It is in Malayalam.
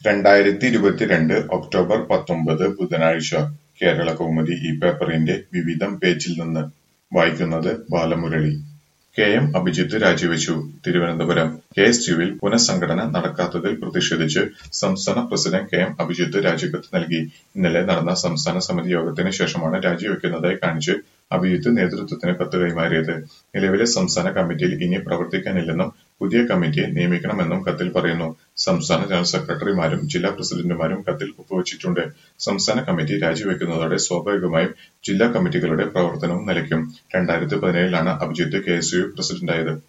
രണ്ടായിരത്തി ഇരുപത്തിരണ്ട് ഒക്ടോബർ പത്തൊമ്പത് ബുധനാഴ്ച കേരളകൗമുദി ഈ പേപ്പറിന്റെ വിവിധം പേജിൽ നിന്ന് വായിക്കുന്നത് ബാലമുരളി കെ എം അഭിജിത്ത് രാജിവെച്ചു തിരുവനന്തപുരം കെ എസ് യുവിൽ പുനഃസംഘടന നടക്കാത്തതിൽ പ്രതിഷേധിച്ച് സംസ്ഥാന പ്രസിഡന്റ് കെ എം അഭിജിത്ത് രാജിക്കത്ത് നൽകി ഇന്നലെ നടന്ന സംസ്ഥാന സമിതി യോഗത്തിന് ശേഷമാണ് രാജിവെക്കുന്നതായി കാണിച്ച് അഭിജിത്ത് നേതൃത്വത്തിന് കത്ത് കൈമാറിയത് നിലവിലെ സംസ്ഥാന കമ്മിറ്റിയിൽ ഇനി പ്രവർത്തിക്കാനില്ലെന്നും പുതിയ കമ്മിറ്റിയെ നിയമിക്കണമെന്നും കത്തിൽ പറയുന്നു സംസ്ഥാന ജനറൽ സെക്രട്ടറിമാരും ജില്ലാ പ്രസിഡന്റുമാരും കത്തിൽ ഒപ്പുവച്ചിട്ടുണ്ട് സംസ്ഥാന കമ്മിറ്റി രാജിവെക്കുന്നതോടെ സ്വാഭാവികമായും ജില്ലാ കമ്മിറ്റികളുടെ പ്രവർത്തനവും നിലയ്ക്കും രണ്ടായിരത്തി പതിനേഴിലാണ് അഭിജിത്ത് കെ എസ് യു പ്രസിഡന്റായത്